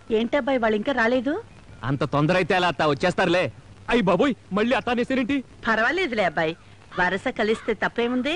ఏంటబ్బాయి వాళ్ళు ఇంకా రాలేదు అంత తొందర అయితే అలా అత్త వచ్చేస్తారులే అయ్యి బాబోయ్ మళ్ళీ అత్తానేసేరేంటి పర్వాలేదులే అబ్బాయి వరస కలిస్తే తప్పేముంది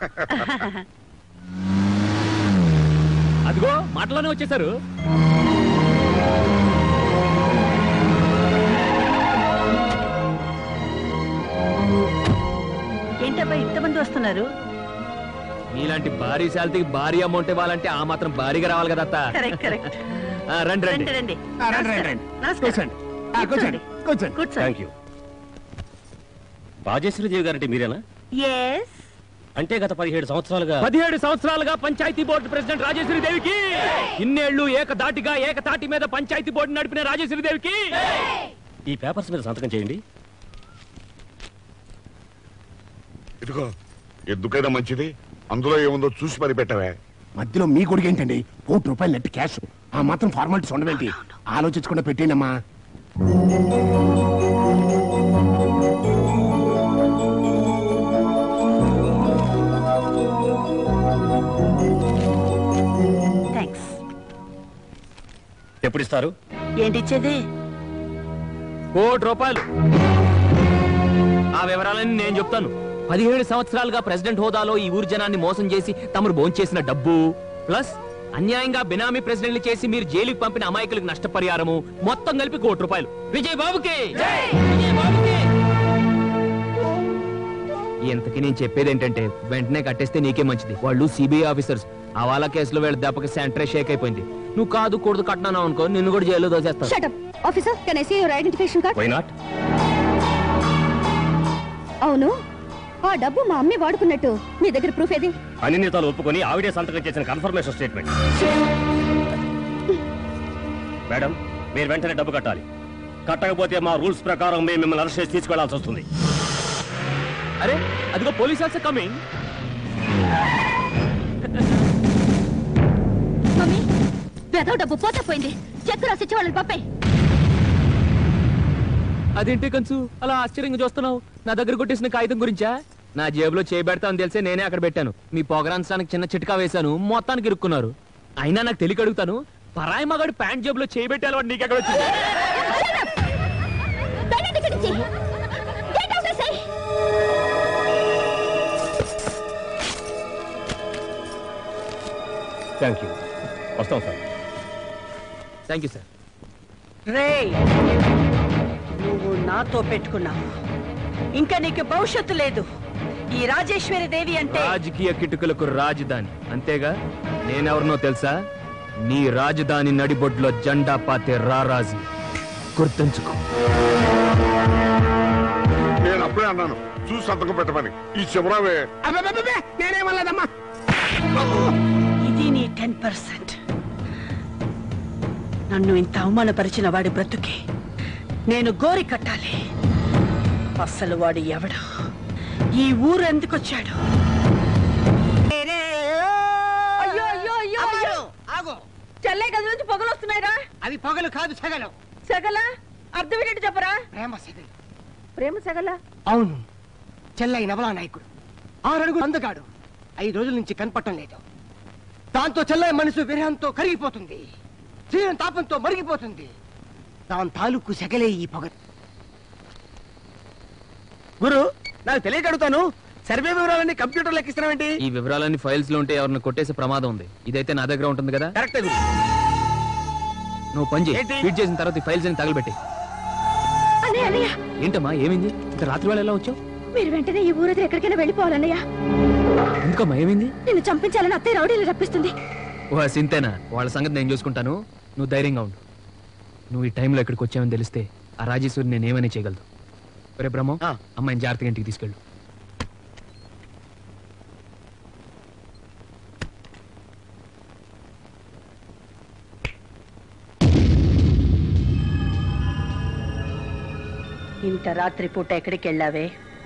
అదిగో మాటలోనే వచ్చేసారు ఏంటబ్బాయి ఇంతమంది వస్తున్నారు మీలాంటి భారీ శాలరీకి భారీ అమౌంట్ ఇవ్వాలంటే ఆ మాత్రం భారీగా రావాలి కదా అత్త కరెక్ట్ కరెక్ట్ ఆ, రండి రండి రండి రండి ఆ, రండి, రండి, రండి. నమస్కారం. కూర్చోండి. ఆ, కూర్చోండి కూర్చోండి కూర్చోండి థ్యాంక్ యూ రాజేశ్వరిదేవి గారంటే మీరేనా ఎస్ అంటే గత పదిహేడు సంవత్సరాలుగా పదిహేడు సంవత్సరాలుగా పంచాయతీ బోర్డు ప్రెసిడెంట్ రాజేశ్వరి దేవికి ఇన్నేళ్లు ఏకదాటిగా ఏకతాటి మీద పంచాయతీ బోర్డు నడిపిన రాజేశ్వరి దేవికి ఈ పేపర్స్ మీద సంతకం చేయండి ఇదిగో ఎందుకైనా మంచిది అందులో ఏముందో చూసి మరి పెట్టవే మధ్యలో మీ కొడుకు ఏంటండి కోటి రూపాయలు నెట్ క్యాష్ ఆ మాత్రం ఫార్మాలిటీస్ ఉండవేంటి ఆలోచించకుండా పెట్టేనమ్మా థ్యాంక్స్ ఎప్పుడు ఇస్తారు ఏంటి ఇచ్చేది కోటి రూపాయలు ఆ వివరాలన్నీ నేను చెప్తాను పదిహేడు సంవత్సరాలుగా ప్రెసిడెంట్ హోదాలో ఈ ఊరి జనాన్ని మోసం చేసి తమరు భోంచేసిన డబ్బు ప్లస్ అన్యాయంగా బినామీ ప్రెసిడెంట్లు చేసి మీరు జైలుకి పంపిన అమాయకులకు నష్టపరిహారము మొత్తం కలిపి కోటి రూపాయలు విజయ్ బాబుకి విజయ్ బాబుకి ఇంతకీ నేను చెప్పేది ఏంటంటే వెంటనే కట్టేస్తే నీకే మంచిది వాళ్ళు సిబిఐ ఆఫీసర్స్ అవాలా కేసులో వీళ్ళ దెబ్బకి సెంటరే షేక్ అయిపోయింది నువ్వు కాదు కూడదు కట్టినావు అనుకో నిన్ను కూడా జైల్లో దోసేస్తాను shut up officer can I see your identification card why not అవును ఆ డబ్బు మా అమ్మే వాడుకున్నట్టు మీ దగ్గర ప్రూఫ్ ఏది అన్ని నేతలు ఒప్పుకొని ఆవిడే సంతకం చేసిన కన్ఫర్మేషన్ స్టేట్మెంట్ మేడం మీరు వెంటనే డబ్బు కట్టాలి కట్టకపోతే మా రూల్స్ ప్రకారం మేము మిమ్మల్ని అరెస్ట్ చేసి తీసుకెళ్లాల్సి వస్తుంది అరే అదిగో పోలీస్ ఆల్సో కమింగ్ మమ్మీ వెదవ డబ్బు పోతే పోయింది చెక్ రాసిచ్చి వాళ్ళని పంపే అదేంటి కంచు అలా ఆశ్చర్యంగా చూస్తున్నావు నా దగ్గర కొట్టేసిన కాగితం గురించా నా జేబులో చేయబెడతా అని తెలిసే నేనే అక్కడ పెట్టాను మీ పొగరాంచడానికి చిన్న చిట్కా వేశాను మొత్తానికి ఇరుక్కున్నారు అయినా నాకు తెలియక అడుగుతాను పరాయి మగాడు ప్యాంట్ జేబులో చేయబెట్టాలి వాడు నీకు ఎక్కడ వచ్చింది వెళ్ళండి ఇక్కడి నుంచి. Get out, I say. Thank you వస్తాం సార్ థ్యాంక్ యూ సార్ రే నువ్వు నాతో పెట్టుకున్నావు ఇంకా నీకు భవిష్యత్తు లేదు ఈ రాజేశ్వరి దేవి అంటే రాజకీయ కిటుకులకు రాజధాని అంతేగా నేనెవరినో తెలుసా నీ రాజధాని నడిబొడ్లో జెండా పాతే రారాజు గుర్తుంచుకో నేను అప్పుడే అన్నాను చూసి సంతకం పెట్టమని ఈ చివరావే అబ్బబ్బబ్బబ్బే, నేనేమనలేదమ్మా ఇది నీ టెన్ పర్సెంట్ నన్ను ఇంత అవమానపరిచిన వాడి బ్రతుకే నేను గోరి కట్టాలి అసలు వాడు ఎవడు ఈ ఊరు ఎందుకొచ్చాడు అయ్యో అయ్యో అయ్యో అయ్యో ఆగు చెల్లె గది నుంచి పొగలు వస్తున్నాయిరా అవి పొగలు కాదు సగలు సగల అర్థం ఏంటంటే చెప్పరా ప్రేమ సగలు ప్రేమ సగల అవును చెల్లై నవలా నాయకుడు ఆరడుగు అందగాడు ఐదు రోజుల నుంచి కనపడటం లేదు దాంతో చెల్లై మనసు విరహంతో కరిగిపోతుంది జీవన తాపంతో మరిగిపోతుంది దాని తాలూకు సెగలే ఈ పొగ గురు నాకు తెలియక అడుగుతాను సర్వే వివరాలన్నీ కంప్యూటర్ లెక్కిస్తున్నావేంటి ఈ వివరాలన్నీ ఫైల్స్ లో ఉంటే ఎవరిని కొట్టేసే ప్రమాదం ఉంది ఇదైతే నా దగ్గర ఉంటుంది కదా కరెక్టే గురు నువ్వు పని చేయి ఏంటి? ఫీడ్ చేసిన తర్వాత ఈ ఫైల్స్ అని తగలబెట్టి అన్నయ్య అన్నయ్య ఏంటమ్మా ఏమైంది ఇంత రాత్రి వేళ ఎలా వచ్చావు మీరు వెంటనే ఈ ఊరది ఎక్కడికైనా వెళ్ళిపోవాలన్నయ్య ఎందుకమ్మా ఏమైంది నిన్ను చంపించాలని అత్తయ్య రౌడీలు రప్పిస్తుంది ఓ సింతేనా వాళ్ళ సంగతి నేను చూసుకుంటాను నువ్వు ధైర్యంగా ఉండు నువ్వు ఈ టైంలో ఇక్కడికి వచ్చావని తెలిస్తే ఆ రాజేశ్వరి నేను ఏమని చేయగలదు రే బ్రహ్మం ఆ. అమ్మాయిని జాగ్రత్తగా ఇంటికి తీసుకెళ్ళు ఇంత రాత్రి పూట ఎక్కడికి వెళ్ళావే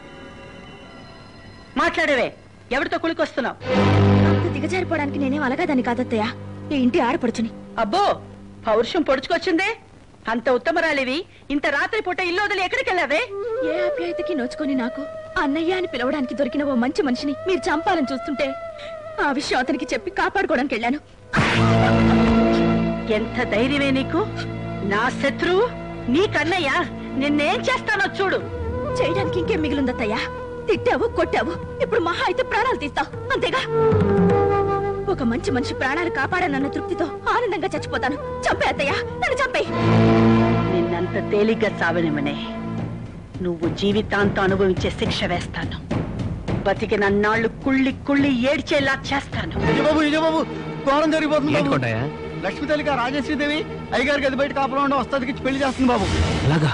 మాట్లాడవే ఎవరితో కులికొస్తున్నావు అంత దిగజారిపోవడానికి నేనేం అలగాదని కాదత్తయ్య ఈ ఇంటి ఆడపడుచుని అబ్బో పౌరుషం పొడుచుకొచ్చిందే అంత ఉత్తమరాలివి ఇంత రాత్రి పూట ఇల్లు వదిలి ఎక్కడికి వెళ్ళావే ఏ ఆప్యాయతకి నోచుకొని నాకు అన్నయ్య అని పిలవడానికి దొరికిన ఓ మంచి మనిషిని మీరు చంపాలని చూస్తుంటే ఆ విషయం అతనికి చెప్పి కాపాడుకోవడానికి వెళ్ళాను ఎంత ధైర్యమే నీకు నా శత్రువు నీ కన్నయ్య నిన్నేం చేస్తానో చూడు చేయడానికి ఇంకేం మిగిలిందత్తయ్యా తిట్టావు కొట్టావు ఇప్పుడు మహా అయితే ప్రాణాలు తీస్తావు అంతేగా ఒక మంచి మనిషి ప్రాణాలు కాపాడానన్న తృప్తితో ఆనందంగా చచ్చిపోతాను చంపే అత్తయ్యా నన్ను చంపే నిన్నంత తేలిగ్గా సావనివనే నువ్వు జీవితాంతం అనుభవించే శిక్ష వేస్తాను బతికిన నాళ్ళు కుళ్ళి కుళ్ళి ఏడ్చేలా చేస్తాను బాబు ఇదే బాబు ఘోరం జరిగిపోతుంది బాబు ఏంటుకుంటాయా లక్ష్మీ తల్లిగా రాజేశ్వరీదేవి అయ్యగారికి అది బయట కాపురం ఉండడం వస్తాదికి ఇచ్చి పెళ్లి చేస్తుంది బాబు అలాగా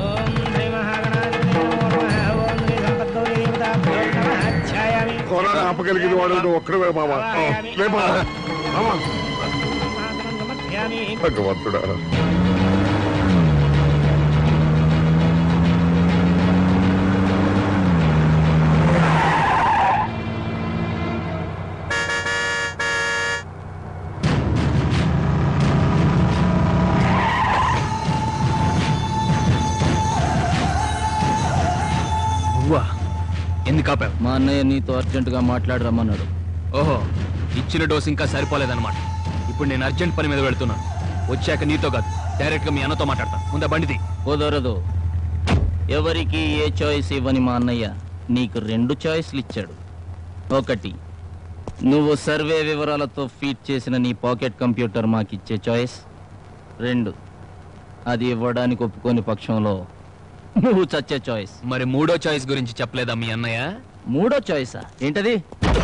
కొనాలి ఆపగలిగిన వాడు నువ్వు ఒక్కడవే మామ లే మామ మామ భగవంతుడా నువ్వా ఎందుకు ఆపావు మా అన్నయ్య నీతో అర్జెంటుగా మాట్లాడరమ్మన్నాడు ఓహో ఇచ్చిన డోస్ ఇంకా సరిపోలేదన్నమాట ఇప్పుడు నేను అర్జెంట్ పని మీద వెళ్తున్నాను వచ్చాక నీతో కాదు డైరెక్ట్ గా మీ అన్నతో మాట్లాడతా ముందా బండిది కుదరదు ఎవరికి ఏ చాయిస్ ఇవ్వని మా అన్నయ్య నీకు రెండు చాయిస్లు ఇచ్చాడు ఒకటి నువ్వు సర్వే వివరాలతో ఫీడ్ చేసిన నీ పాకెట్ కంప్యూటర్ మాకిచ్చే చాయిస్ రెండు అది ఇవ్వడానికి ఒప్పుకోని పక్షంలో నువ్వు చచ్చే చాయిస్ మరి మూడో చాయిస్ గురించి చెప్పలేదా మీ అన్నయ్య మూడో చాయిసా ఏంటది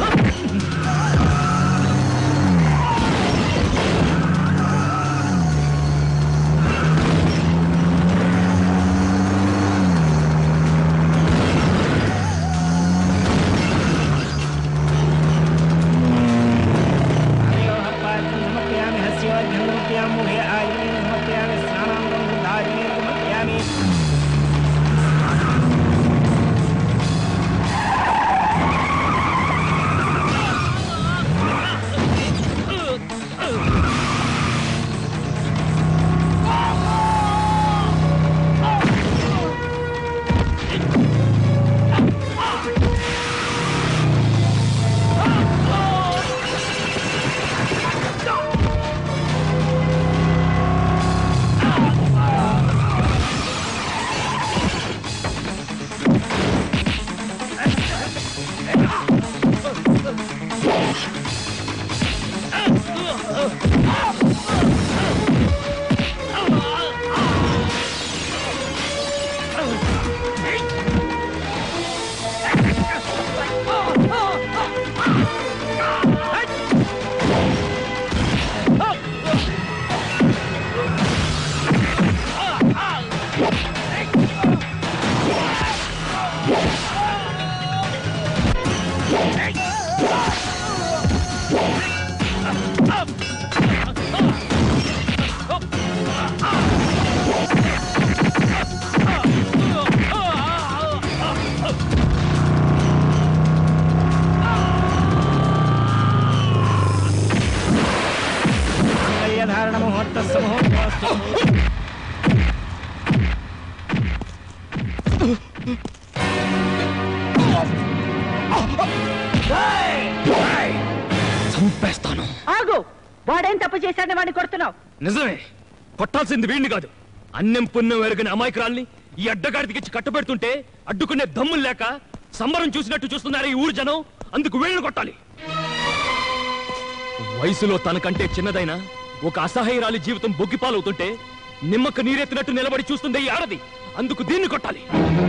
చంపేస్తాను ఆగు వాడేం తప్పు చేశాడని వాడిని కొడుతున్నావు నిజమే కొట్టాల్సింది వీడిని కాదు అన్నం పుణ్యం ఎరగని అమాయకురాల్ని ఈ అడ్డగాడిదికిచ్చి కట్టబెడుతుంటే అడ్డుకునే దమ్ములు లేక సంబరం చూసినట్టు చూస్తున్నారు ఈ ఊరు జనం అందుకు వీళ్ళని కొట్టాలి వయసులో తనకంటే చిన్నదైన ఒక అసహాయరాలి జీవితం బొగ్గిపాలవుతుంటే నిమ్మక నీరెత్తినట్టు నిలబడి చూస్తుంది ఈ ఆడది అందుకు దీన్ని కొట్టాలి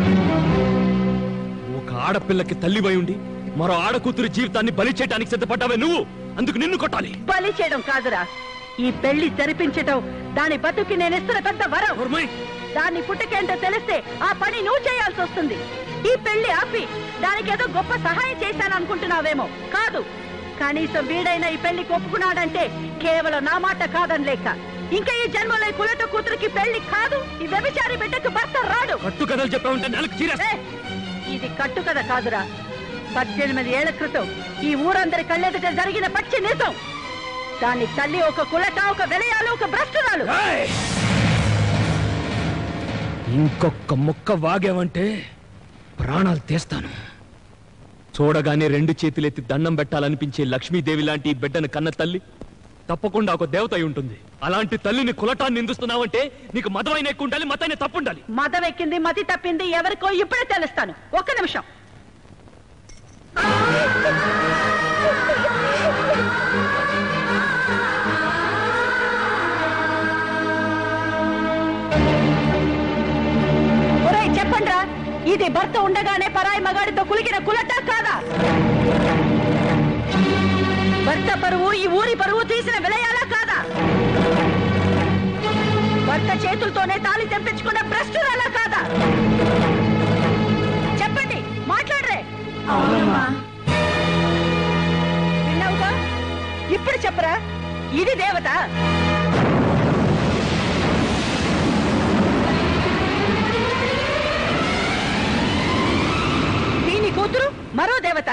ఒక ఆడపిల్లకి తల్లివై ఉండి మరో ఆడకూతురి జీవితాన్ని బలి చేయడానికి సిద్ధపడ్డావే నువ్వు అందుకు నిన్ను కొట్టాలి బలి చేయడం కాదురా ఈ పెళ్లి జరిపించటం దాని బతుకి నేను ఇస్తున్న పెద్ద వరం ఊర్మయ్, దాన్ని పుట్టుకేంటో తెలిస్తే ఆ పని నువ్వు చేయాల్సి వస్తుంది ఈ పెళ్లి ఆపి దానికేదో గొప్ప సహాయం చేశాను అనుకుంటున్నావేమో కాదు కనీసం వీడైనా ఈ పెళ్లి ఒప్పుకున్నాడంటే కేవలం నా మాట కాదని లేక ఇంకా ఈ జన్మలో ఈ కులట కూతురికి పెళ్లి కాదు ఈ వ్యభిచారి బిడ్డకు భర్త రాడు కట్టు కథలు చెప్పావంటే నెలకు చీరేస్తా ఏ, ఇది కట్టు కథ కాదురా పద్దెనిమిది ఏళ్ల క్రితం ఈ ఊరందరి కళ్ళెదుట జరిగిన పచ్చి నిజం దాని తల్లి ఒక కులట ఒక వెలయాలు ఒక భ్రష్టురాలు ఏయ్! ఇంకొక్క ముక్క వాగావంటే ప్రాణాలు తీస్తాను చూడగానే రెండు చేతులెత్తి దండం పెట్టాలనిపించే లక్ష్మీదేవి లాంటి ఈ బిడ్డను కన్న తల్లి తప్పకుండా ఒక దేవత అయి ఉంటుంది అలాంటి తల్లిని కులటాన్ని నిందిస్తున్నావంటే నీకు మతమైన ఎక్కువ ఉండాలి మతమైన తప్పు ఉండాలి మదం ఎక్కింది మతి తప్పింది ఎవరికో ఇప్పుడే తెలుస్తాను ఒక్క నిమిషం ఒరేయ్ చెప్పండ్రా ఇది భర్త ఉండగానే పరాయి మగాడితో కులికిన కులట కాదా భర్త పరువు ఈ ఊరి పరువు తీసిన విలయాలా కాదా భర్త చేతులతోనే తాళి తెప్పించుకున్న భ్రష్టురాలా కాదా చెప్పండి మాట్లాడరే విన్నావుగా ఇప్పుడు చెప్పరా ఇది దేవత దీని కూతురు మరో దేవత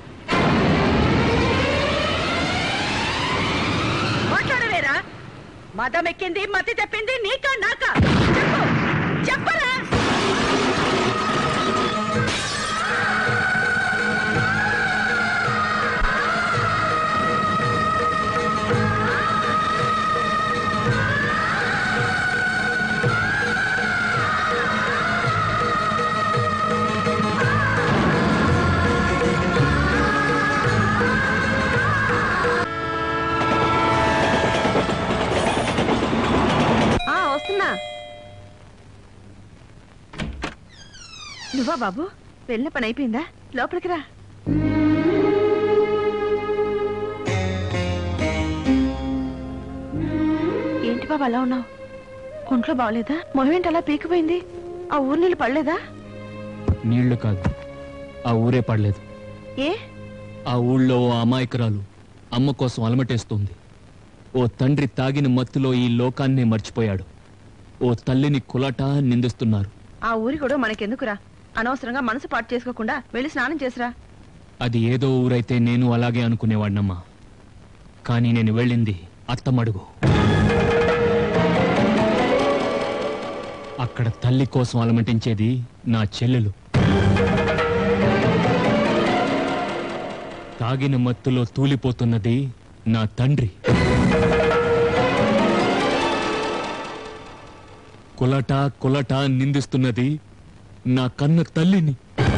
మాట్లాడవేరా మదం ఎక్కింది మతి తెప్పింది నీకా నాకా చెప్పు చెప్పరా ఆ వస్తున్నా నువ్వా బాబు వెళ్ళిన పని అయిపోయిందా లోపలికి రా ఏంటి బాబు అలా ఉన్నావు ఒంట్లో బాగలేదా మొహం ఏంటి అలా పీకిపోయింది ఆ ఊరు నీళ్ళు పడలేదా నీళ్లు కాదు ఆ ఊరే పడలేదు ఏ ఆ ఊళ్ళో ఓ అమాయకురాలు అమ్మ కోసం అలమటేస్తుంది ఓ తండ్రి తాగిన మత్తులో ఈ లోకాన్నే మర్చిపోయాడు ఓ తల్లిని కులట నిందిస్తున్నారు ఆ ఊరి కూడా మనకెందుకురా అనవసరంగా మనసు పాటు చేసుకోకుండా వెళ్ళి స్నానం చేసిరా అది ఏదో ఊరైతే నేను అలాగే అనుకునేవాడినమ్మా కానీ నేను వెళ్ళింది అత్తమడుగు అక్కడ తల్లి కోసం అలమటించేది నా చెల్లెలు తాగిన మత్తులో తూలిపోతున్నది నా తండ్రి కులట కులట నిందిస్తున్నది నా కన్న తల్లిని